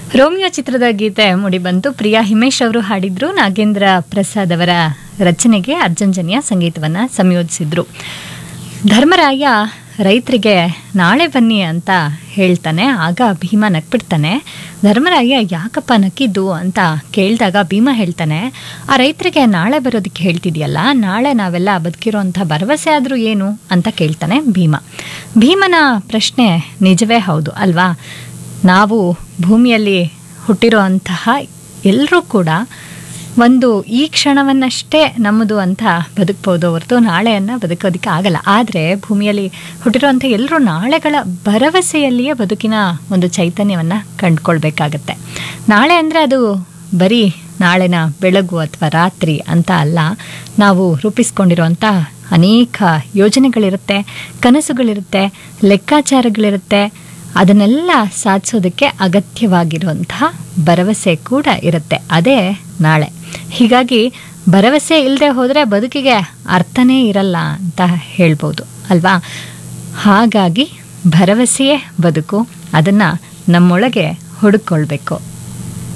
Romeo ಚಿತ್ರದ ಗೀತೆ ಮೂಡಿಬಂತು ಪ್ರಿಯಾ ಹಿಮೇಶ್ ಅವರು ಹಾಡಿದ್ರು ನಾಗೇಂದ್ರ ಪ್ರಸಾದ್ ಅವರ ರಚನೆಗೆ ಅರ್ಜುಂಜನಿಯ ಸಂಗೀತವನ್ನು ಸಂಯೋಜಿಸಿದ್ರು ಧರ್ಮರಾಯ ರೈತರಿಗೆ ನಾಳೆ ಬನ್ನಿ ಅಂತ ಹೇಳ್ತಾನೆ ಆಗ ಭೀಮ ನಕ್ಬಿಡ್ತಾನೆ ಧರ್ಮರಾಯ ಯಾಕಪ್ಪ ನಕ್ಕಿದ್ದು ಅಂತ ಕೇಳಿದಾಗ ಭೀಮ ಹೇಳ್ತಾನೆ ಆ ರೈತರಿಗೆ ನಾಳೆ ಬರೋದಕ್ಕೆ ಹೇಳ್ತಿದ್ಯಲ್ಲ ನಾಳೆ ನಾವೆಲ್ಲ ಬದುಕಿರೋಂಥ ಭರವಸೆ ಆದರೂ ಏನು ಅಂತ ಕೇಳ್ತಾನೆ ಭೀಮ ಭೀಮನ ಪ್ರಶ್ನೆ ನಿಜವೇ ಹೌದು ಅಲ್ವಾ ನಾವು ಭೂಮಿಯಲ್ಲಿ ಹುಟ್ಟಿರೋ ಅಂತಹ ಎಲ್ಲರೂ ಕೂಡ ಒಂದು ಈ ಕ್ಷಣವನ್ನಷ್ಟೇ ನಮ್ಮದು ಅಂತ ಬದುಕ್ಬೋದು ಹೊರತು ನಾಳೆಯನ್ನು ಬದುಕೋದಕ್ಕೆ ಆಗಲ್ಲ ಆದರೆ ಭೂಮಿಯಲ್ಲಿ ಹುಟ್ಟಿರೋಂಥ ಎಲ್ಲರೂ ನಾಳೆಗಳ ಭರವಸೆಯಲ್ಲಿಯೇ ಬದುಕಿನ ಒಂದು ಚೈತನ್ಯವನ್ನು ಕಂಡುಕೊಳ್ಬೇಕಾಗತ್ತೆ ನಾಳೆ ಅಂದರೆ ಅದು ಬರೀ ನಾಳೆನ ಬೆಳಗು ಅಥವಾ ರಾತ್ರಿ ಅಂತ ಅಲ್ಲ ನಾವು ರೂಪಿಸ್ಕೊಂಡಿರುವಂಥ ಅನೇಕ ಯೋಜನೆಗಳಿರುತ್ತೆ ಕನಸುಗಳಿರುತ್ತೆ ಲೆಕ್ಕಾಚಾರಗಳಿರುತ್ತೆ ಅದನ್ನೆಲ್ಲ ಸಾಧಿಸೋದಕ್ಕೆ ಅಗತ್ಯವಾಗಿರುವಂತಹ ಭರವಸೆ ಕೂಡ ಇರುತ್ತೆ ಅದೇ ನಾಳೆ ಹೀಗಾಗಿ ಭರವಸೆ ಇಲ್ಲದೆ ಹೋದರೆ ಬದುಕಿಗೆ ಅರ್ಥನೇ ಇರಲ್ಲ ಅಂತ ಹೇಳ್ಬೋದು ಅಲ್ವಾ ಹಾಗಾಗಿ ಭರವಸೆಯೇ ಬದುಕು ಅದನ್ನು ನಮ್ಮೊಳಗೆ ಹುಡುಕೊಳ್ಬೇಕು